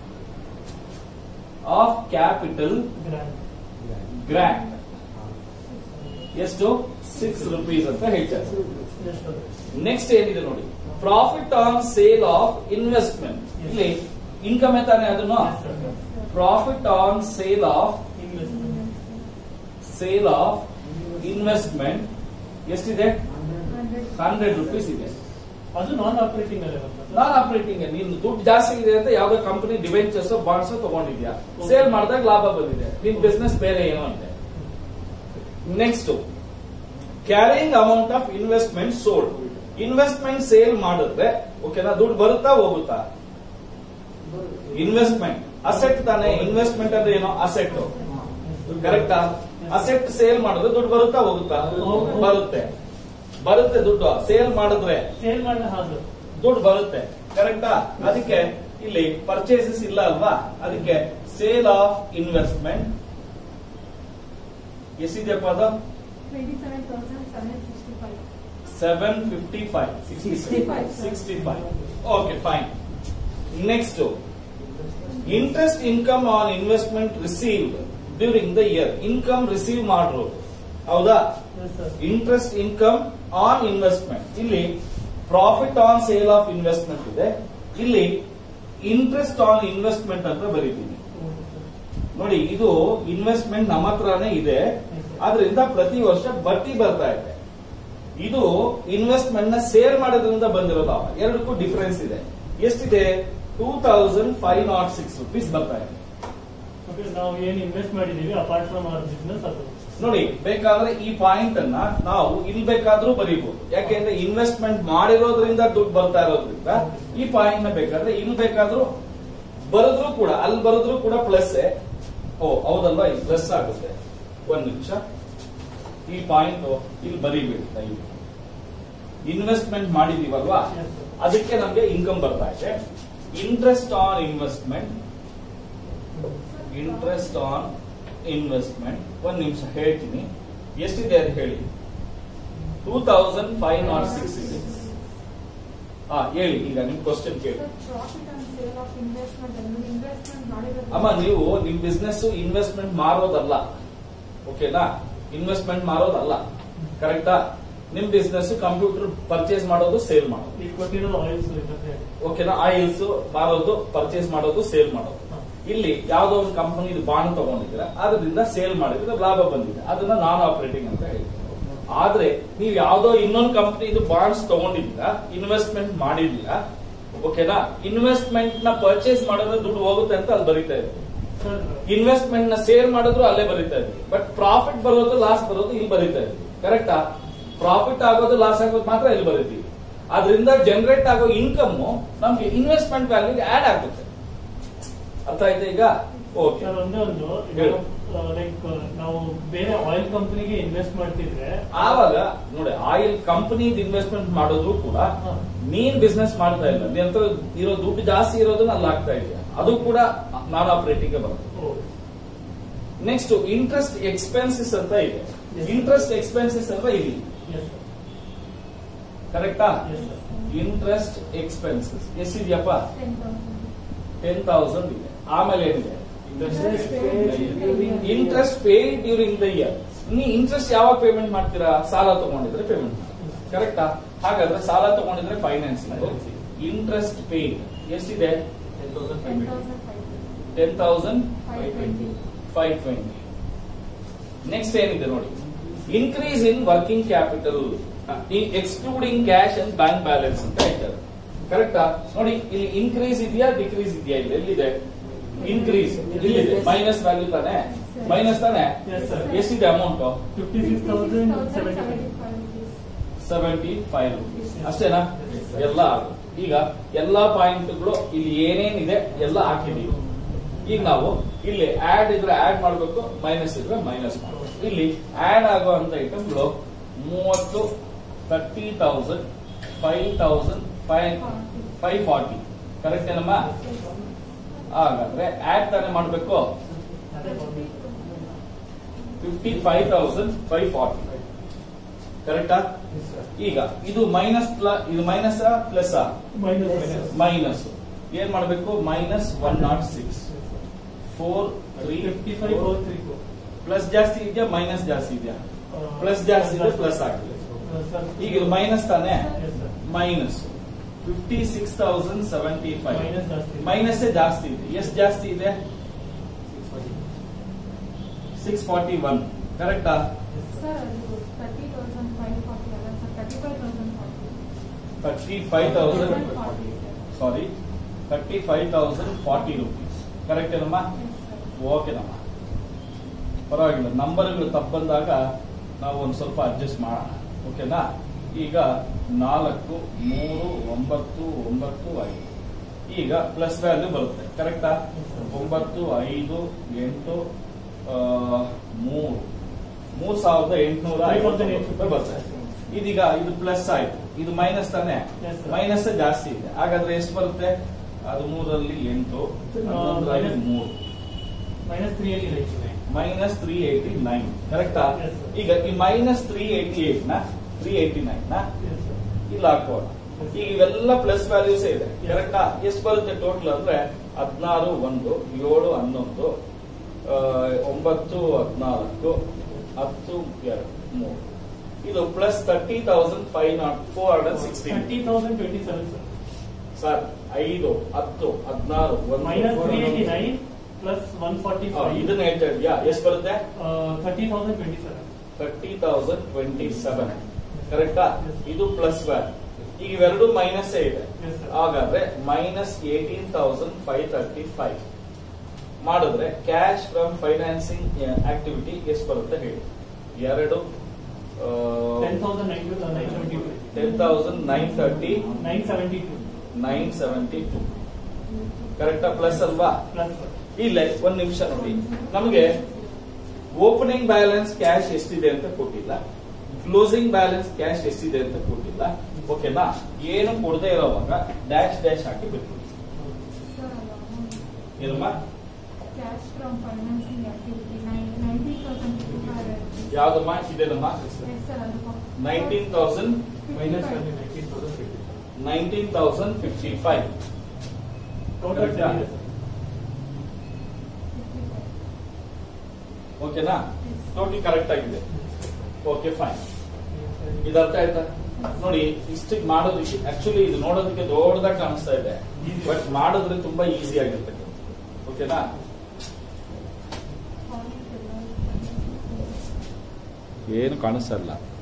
of capital Grand. Grant ಎಷ್ಟು ಸಿಕ್ಸ್ ರುಪೀಸ್ ಅಂತ ಹೇಳ್ತಾರೆ Yes, sir. ನೆಕ್ಸ್ಟ್ ಏನಿದೆ ನೋಡಿ profit on sale of investment ಇಲ್ಲಿ ಇನ್ಕಮ್ ತಾನೆ ಅದನ್ನು Yes, sir. Profit on sale of Investment. Sale of investment ಎಷ್ಟಿದೆ ಹಂಡ್ರೆಡ್ ರುಪೀಸ್ ಇದೆ ಅದು ನಾನ್ ಆಪರೇಟಿಂಗ್ ಅಲ್ಲೇ ಬರ್ತದೆ ನಾನ್ ಆಪರೇಟಿಂಗ್ ನೀನು ದುಡ್ಡು ಜಾಸ್ತಿ ಇದೆ ಅಂತ ಯಾವ್ದೋ ಕಂಪನಿ ಡಿವೆಂಚರ್ಸ್ ಬಾಂಡ್ಸ್ ತಗೊಂಡಿದ್ಯಾ ಸೇಲ್ ಮಾಡಿದಾಗ ಲಾಭ ಬಂದಿದೆ ನಿನ್ ಬಿಸ್ನೆಸ್ ಬೇರೆ ಏನೋ ಅಂತೆ next carrying amount of investment sold investment sale ಮಾಡಿದ್ರೆ ಓಕೆನಾ ದುಡ್ಡು ಬರುತ್ತಾ ಹೋಗುತ್ತಾ ಇನ್ವೆಸ್ಟ್ಮೆಂಟ್ ಅಸೆಟ್ ತಾನೇ ಇನ್ವೆಸ್ಟ್ಮೆಂಟ್ ಅಂದ್ರೆ ಏನೋ ಅಸೆಟ್ ಕರೆಕ್ಟಾ ಅಸೆಟ್ ಸೇಲ್ ಮಾಡಿದ್ರೆ ದುಡ್ಡು ಬರುತ್ತಾ ಹೋಗುತ್ತಾ ಹೋಗುತ್ತೆ. ಬರುತ್ತೆ ಬರುತ್ತೆ ದುಡ್ಡು ಸೇಲ್ ಮಾಡಿದ್ರೆ ಸೇಲ್ ಮಾಡಿದ ಹಾದು ದುಡ್ಡು ಬರುತ್ತೆ ಕರೆಕ್ಟಾ ಅದಕ್ಕೆ ಇಲ್ಲಿ ಪರ್ಚೇಸಸ್ ಇಲ್ಲ ಅಲ್ವಾ ಅದಕ್ಕೆ ಸೇಲ್ ಆಫ್ ಇನ್ವೆಸ್ಟ್ಮೆಂಟ್ ಎಷ್ಟಿದೆಯಪ್ಪ ಅದು Twenty-seven thousand seven hundred sixty-five. Seven fifty five 65. Sixty five okay fine next interest income on investment received during the year income receive ಮಾಡಿರೋದು ಹೌದಾ Yes, sir. Interest income on investment ಇಲ್ಲಿ profit on sale of investment ಇದೆ ಇಲ್ಲಿ ಇಂಟ್ರೆಸ್ಟ್ ಆನ್ ಇನ್ವೆಸ್ಟ್ಮೆಂಟ್ ಅಂತ ಬರೀತೀನಿ ಹೌದು, sir. ನೋಡಿ ಇದು ಇನ್ವೆಸ್ಟ್ಮೆಂಟ್ ನಮ್ಮ ಹತ್ರನೇ ಇದೆ ಆದ್ರಿಂದ ಪ್ರತಿ ವರ್ಷ ಬಡ್ಡಿ ಬರ್ತಾ ಇದೆ ಇದು ಇನ್ವೆಸ್ಟ್ಮೆಂಟ್ ನ ಸೇಲ್ ಮಾಡೋದ್ರಿಂದ ಬಂದಿರೋದು ಲಾಭ ಎರಡಕ್ಕೂ ಡಿಫರೆನ್ಸ್ ಇದೆ ಎಷ್ಟಿದೆ two thousand five nought six rupees ಬರ್ತಾ ಇದೆ Okay, ನಾವು ಏನ್ ಇನ್ವೆಸ್ಟ್ ಮಾಡಿದೀವಿ ಅಪಾರ್ಟ್ ಫ್ರಮ್ ಅವರ್ ಬಿಸ್ನೆಸ್ ಅದು ನೋಡಿ ಬೇಕಾದ್ರೆ ಈ ಪಾಯಿಂಟ್ ಅನ್ನ ನಾವು ಇಲ್ಲಿ ಬೇಕಾದ್ರೂ ಬರೀಬಹುದು ಯಾಕೆಂದ್ರೆ ಇನ್ವೆಸ್ಟ್ಮೆಂಟ್ ಮಾಡಿರೋದ್ರಿಂದ ದುಡ್ಡು ಬರ್ತಾ ಇರೋದ್ರಿಂದ ಈ ಪಾಯಿಂಟ್ ನ ಬೇಕಾದ್ರೆ ಇಲ್ಲಿ ಬೇಕಾದ್ರೂ ಬರೆದ್ರು ಕೂಡ ಅಲ್ಲಿ ಬರೆದ್ರು ಕೂಡ ಪ್ಲಸ್ ಓ ಹೌದಲ್ವಾ ಇದು ಪ್ಲಸ್ ಆಗುತ್ತೆ ಒಂದ್ ನಿಮಿಷ ಈ ಪಾಯಿಂಟ್ ಇಲ್ಲಿ ಬರೀಬೇಡಿ ದಯವಿಟ್ಟು ಇನ್ವೆಸ್ಟ್ಮೆಂಟ್ ಮಾಡಿದೀವಲ್ವಾ Yes, sir. ಅದಕ್ಕೆ ನಮ್ಗೆ ಇನ್ಕಮ್ ಬರ್ತಾ ಇದೆ interest on investment interest on investment ಒಂದ್ ನಿಮಿಷ ಹೇಳ್ತೀನಿ ಎಷ್ಟಿದೆ ಅದು ಹೇಳಿ two thousand five nought six ಇದೆ ಹಾ ಹೇಳಿ ಈಗ ನಿಮ್ ಕ್ವಶನ್ ಕೇಳಿ Sir, profit on sale of investment ಅಂದ್ರೆ investment ಮಾಡಿರೋದು. ಅಮ್ಮ ನೀವು ನಿಮ್ ಬಿಸ್ನೆಸ್ ಇನ್ವೆಸ್ಟ್ಮೆಂಟ್ ಮಾರೋದಲ್ಲ ಓಕೆನಾ ಇನ್ವೆಸ್ಟ್ಮೆಂಟ್ ಮಾರೋದಲ್ಲ ಕರೆಕ್ಟಾ ನಿಮ್ ಬಿಸ್ನೆಸ್ ಕಂಪ್ಯೂಟರ್ ಪರ್ಚೇಸ್ ಮಾಡೋದು ಸೇಲ್ ಮಾಡೋದು ಈಗ ಕೊಟ್ಟಿರೋದು ಆಯಿಲ್ಸ್ ಇರುತ್ತೆ ಓಕೆನಾ ಆಯಿಲ್ಸ್ ಮಾರೋದು ಪರ್ಚೇಸ್ ಮಾಡೋದು ಸೇಲ್ ಮಾಡೋದು ಹಾ. ಇಲ್ಲಿ ಯಾವ್ದೋ ಒಂದು ಕಂಪನಿ ಬಾಂಡ್ ತಗೊಂಡಿದ್ದೀರ ಅದರಿಂದ ಸೇಲ್ ಮಾಡಿದ್ರೆ ಲಾಭ ಬಂದಿದೆ ಅದನ್ನ ನಾನ್ ಆಪರೇಟಿಂಗ್ ಅಂತ ಹೇಳ್ತೀವಿ ಆದ್ರೆ ನೀವು ಯಾವ್ದೋ ಇನ್ನೊಂದು ಕಂಪನಿ ಇದು ಬಾಂಡ್ಸ್ ತಗೊಂಡಿದ್ದೀರಾ ಇನ್ವೆಸ್ಟ್ಮೆಂಟ್ ಮಾಡಿದ್ದೀರಾ ಓಕೆನಾ ಇನ್ವೆಸ್ಟ್ಮೆಂಟ್ ನ ಪರ್ಚೇಸ್ ಮಾಡಿದ್ರೆ ದುಡ್ಡು ಹೋಗುತ್ತೆ ಅಂತ ಅಲ್ಲಿ ಬರೀತಾ ಇದೆ ಸರ್ ಇನ್ವೆಸ್ಟ್ಮೆಂಟ್ ನ ಸೇಲ್ ಮಾಡಿದ್ರು ಅಲ್ಲೇ ಬರೀತಾ ಇದ್ವಿ ಬಟ್ ಪ್ರಾಫಿಟ್ ಬರೋದು ಲಾಸ್ ಬರೋದು ಇಲ್ಲಿ ಬರೀತಾ ಇದ್ವಿ ಕರೆಕ್ಟಾ ಪ್ರಾಫಿಟ್ ಆಗೋದು ಲಾಸ್ ಆಗೋದು ಮಾತ್ರ ಇಲ್ಲಿ ಬರೀತೀವಿ ಅದರಿಂದ ಜನರೇಟ್ ಆಗೋ ಇನ್ಕಮ್ ನಮ್ಗೆ ಇನ್ವೆಸ್ಟ್ಮೆಂಟ್ ವ್ಯಾಲ್ಯೂಗೆ ಆಡ್ ಆಗುತ್ತೆ ಅರ್ಥ ಆಯ್ತಾ ಈಗ ಓಕೆ ಸರ್ ಒಂದೇ ಒಂದು ಹೇಳು. ಲೈಕ್ ನಾವು ಬೇರೆ ಆಯಿಲ್ ಕಂಪನಿಗೆ ಇನ್ವೆಸ್ಟ್ ಮಾಡ್ತಿದ್ರೆ ಆವಾಗ ನೋಡಿ ಆಯಿಲ್ ಕಂಪನಿ ಇನ್ವೆಸ್ಟ್ಮೆಂಟ್ ಮಾಡಿದ್ರು ಕೂಡ ಹಾ. ನೀನ್ ಬಿಸ್ನೆಸ್ ಮಾಡ್ತಾ ಇಲ್ಲ ನಿನ್ ಹತ್ರ ಇರೋ ದುಡ್ಡು ಜಾಸ್ತಿ ಇರೋದನ್ನ ಅಲ್ಲಿ ಹಾಕ್ತಾ ಇದೆಯಾ ಅದು ಕೂಡ ನಾನ್ ಆಪರೇಟಿಂಗ್ ಬರುತ್ತೆ ಓ, ನೆಕ್ಸ್ಟ್ ಇಂಟ್ರೆಸ್ಟ್ ಎಕ್ಸ್ಪೆನ್ಸಸ್ ಅಂತ ಇದೆ Yes. ಇಂಟ್ರೆಸ್ಟ್ ಎಕ್ಸ್ಪೆನ್ಸಸ್ ಅಂತ ಇಲ್ಲಿ yes, sir. ಕರೆಕ್ಟಾ Yes, sir. ಇಂಟ್ರೆಸ್ಟ್ ಎಕ್ಸ್ಪೆನ್ಸಸ್ ಎಷ್ಟಿದೆಯಪ್ಪ 10,000. ಟೆನ್ ತೌಸಂಡ್ ಇದೆ ಆಮೇಲೆ ಏನಿದೆ Interest paid interest paid during the year ನೀ ಇಂಟ್ರೆಸ್ಟ್ ಯಾವಾಗ ಪೇಮೆಂಟ್ ಮಾಡ್ತೀರಾ ಸಾಲ ತಗೊಂಡಿದ್ರೆ ಪೇಮೆಂಟ್ ಕರೆಕ್ಟಾ ಹಾಗಾದ್ರೆ ಸಾಲ ತಗೊಂಡಿದ್ರೆ ಫೈನಾನ್ಸಿಂಗ್ ಇಂಟ್ರೆಸ್ಟ್ ಪೇಡ್ ಎಷ್ಟಿದೆ 10,500. Ten thousand 520. Five twenty next ಏನಿದೆ ನೋಡಿ increase in working capital excluding cash and bank balance ಅಂತ ಹೇಳ್ತಾರೆ ಕರೆಕ್ಟಾ ನೋಡಿ ಇಲ್ಲಿ ಇನ್ಕ್ರೀಸ್ ಇದೆಯಾ ಡಿಕ್ರೀಸ್ ಇದೆಯಾ ಇಲ್ಲಿ ಎಲ್ಲಿದೆ ಇನ್ಕ್ರೀಸ್ ಇಲ್ಲಿದೆ ಮೈನಸ್ ವ್ಯಾಲ್ಯೂ ತಾನೆ ಮೈನಸ್ ತಾನೆ Yes, sir. ಎಷ್ಟಿದೆ amount 56,075. 6,075 rupees. Seventy five rupees ಅಷ್ಟೇನಾ ಎಲ್ಲ ಆಗುತ್ತೆ. ಈಗ ಎಲ್ಲಾ ಪಾಯಿಂಟ್ಗಳು ಇಲ್ಲಿ ಏನೇನಿದೆ ಎಲ್ಲ ಹಾಕಿದೀವಿ ಈಗ ನಾವು ಇಲ್ಲಿ ಆಡ್ ಇದ್ರೆ ಆಡ್ ಮಾಡಬೇಕು ಮೈನಸ್ ಇದ್ರೆ ಮೈನಸ್ ಮಾಡಬೇಕು ಇಲ್ಲಿ ಆಡ್ ಆಗುವಂತ ಐಟಮ್ಗಳು ಮೂವತ್ತು thirty thousand five thousand five five forty correct ಏನಮ್ಮ ಹಾಗಾದ್ರೆ ಆಡ್ ತಾನೇ ಮಾಡಬೇಕು ಅದೇ problem. Fifty five thousand five forty ಕರೆಕ್ಟಾ ಈಗ ಇದು ಮೈನಸ್ ಇದು minus plus Minus, minus. Minus ಏನ್ ಮಾಡಬೇಕು minus one nought six four three 55, 434. Plus ಜಾಸ್ತಿ ಇದೆಯಾ ಮೈನಸ್ ಜಾಸ್ತಿ ಇದೆಯಾ ಆ, ಪ್ಲಸ್ ಜಾಸ್ತಿ ಇದೆ ಪ್ಲಸ್ ಆಗಿದೆ ಆ, sir. ಈಗ ಇದು ಮೈನಸ್ ತಾನೆ Yes, sir. Minus fifty six thousand seventy five Minus ಜಾಸ್ತಿ. ಮೈನಸ್ ಜಾಸ್ತಿ ಇದೆ ಎಷ್ಟು ಜಾಸ್ತಿ ಇದೆ ಸಿಕ್ಸ್ ಫಾರ್ಟಿ ಒನ್ ಕರೆಕ್ಟಾ Sir, ಅದು 30,540 ಅಲ್ಲ sir, 35,040. Thirty five thousand sorry thirty five thousand forty rupees correct ಏನಮ್ಮ ಓಕೆನಮ್ಮ ಪರವಾಗಿಲ್ಲ ನಂಬರ್ಗಳು ತಪ್ಪು ಬಂದಾಗ ನಾವು ಒಂದು ಸ್ವಲ್ಪ ಅಡ್ಜಸ್ಟ್ ಮಾಡೋಣ ಓಕೆನಾ ಈಗ ನಾಲ್ಕು ಮೂರು ಒಂಬತ್ತು ಒಂಬತ್ತು ಐದು ಈಗ ಪ್ಲಸ್ ವ್ಯಾಲ್ಯೂ ಬರುತ್ತೆ ಕರೆಕ್ಟಾ ಒಂಬತ್ತು ಐದು ಎಂಟು ಆ, ಮೂರು ಮೂರ್ ಸಾವಿರದ ಎಂಟುನೂರ ಐವತ್ತು ರೂಪಾಯಿ ಬರ್ತದೆ ಇದೀಗ ಇದು ಪ್ಲಸ್ ಆಯ್ತು ಇದು ಮೈನಸ್ ತಾನೆ Yes, sir. ಮೈನಸ್ ಜಾಸ್ತಿ ಇದೆ ಹಾಗಾದ್ರೆ ಎಷ್ಟು ಬರುತ್ತೆ ಅದು ಮೂರಲ್ಲಿ ಎಂಟು ಹನ್ನೊಂದರಲ್ಲಿ minus- ಮೂರು ಮೈನಸ್ ತ್ರೀ ಏಟಿ ಇದೆ ಮೈನಸ್ ತ್ರೀ ಏಯ್ಟಿ ನೈನ್ ಕರೆಕ್ಟಾ Yes, sir. ಈಗ ಈ ಮೈನಸ್ ತ್ರೀ ಏಯ್ಟಿ ಏಟ್ ನ ತ್ರೀ ಏಯ್ಟಿ ನೈನ್ ನ ಇಲ್ಲಿ ಹಾಕೋಣ ಈಗ ಇವೆಲ್ಲ ಪ್ಲಸ್ ವ್ಯಾಲ್ಯೂಸ್ ಇದೆ Yes. ಕರೆಕ್ಟಾ ಎಷ್ಟು ಬರುತ್ತೆ ಟೋಟಲ್ ಅಂದ್ರೆ ಹದಿನಾರು ಒಂದು ಏಳು ಹನ್ನೊಂದು ಆ, ಒಂಬತ್ತು ಹದಿನಾಲ್ಕು ಹತ್ತು ಎರಡು ಮೂರು ಇದು plus thirty thousand five nought four hundred sixteen thirty thousand twenty seven sir sir ಐದು ಹತ್ತು ಹದಿನಾರು ಮೈನಸ್ ತ್ರೀ ಏಟಿ ಒಂದು ನೈನ್ ಪ್ಲಸ್ ಒನ್ ಫಾರ್ಟಿ ಆ, ಇದನ್ನ ಹೇಳ್ತಾ ಇದೆಯಾ ಎಷ್ಟು ಬರುತ್ತೆ thirty thousand twenty seven thirty thousand twenty seven ಕರೆಕ್ಟಾ Yes. ಇದು ಪ್ಲಸ್ ವ್ಯಾಲ್ಯೂ ಈಗ ಇವೆರಡು ಮೈನಸ್ ಇದೆ Yes, sir. ಹಾಗಾದ್ರೆ minus eighteen thousand five thirty five ಮಾಡಿದ್ರೆ ಕ್ಯಾಶ್ ಫ್ರಮ್ ಫೈನಾನ್ಸಿಂಗ್ ಆಕ್ಟಿವಿಟಿ ಎಷ್ಟು ಬರುತ್ತೆ ಹೇಳಿ ಎರಡು ten thousand nine nine seventy two ten thousand nine thirty nine seventy two nine seventy two ಕರೆಕ್ಟಾ ಪ್ಲಸ್ ಅಲ್ವಾ ಪ್ಲಸ್ ಇಲ್ಲ ಒಂದ್ ನಿಮಿಷ ನೋಡಿ ನಮಗೆ ಓಪನಿಂಗ್ ಬ್ಯಾಲೆನ್ಸ್ ಕ್ಯಾಶ್ ಎಷ್ಟಿದೆ ಅಂತ ಕೊಟ್ಟಿಲ್ಲ ಕ್ಲೋಸಿಂಗ್ ಬ್ಯಾಲೆನ್ಸ್ ಕ್ಯಾಶ್ ಎಷ್ಟಿದೆ ಅಂತ ಕೊಟ್ಟಿಲ್ಲ ಓಕೆನಾ ಏನು ಕೊಡದೆ ಇರೋವಾಗ ಡ್ಯಾಶ್ ಡ್ಯಾಶ್ ಹಾಕಿ ಬಿಟ್ಬಿಡಿ ಏನಮ್ಮ cash from financing activity ninety thousand ಯಾವ್ದಮ್ಮ ಇದೇನಮ್ಮ ಸರ್ ಅದು nineteen thousand minus nineteen thousand fifty five total Correct. ಓಕೆನಾ ಟೋಟಲ್ ಕರೆಕ್ಟ್ ಆಗಿದೆ ಓಕೆ ಫೈನ್ ಇದು ಅರ್ಥ ಆಯ್ತಾ ನೋಡಿ ಇಷ್ಟಕ್ಕೆ ಮಾಡೋದಕ್ಕೆ ಆಕ್ಚುಲಿ ಇದು ನೋಡೋದಕ್ಕೆ ದೊಡ್ಡದಾಗಿ ಕಾಣಿಸ್ತಾ ಇದೆ ಬಟ್ ಮಾಡಿದ್ರೆ ತುಂಬಾ ಈಸಿ ಆಗಿರ್ತಕ್ಕಂಥ ಓಕೆನಾ ಏನು ಕಾಣಿಸ್ತಾ ಇಲ್ಲ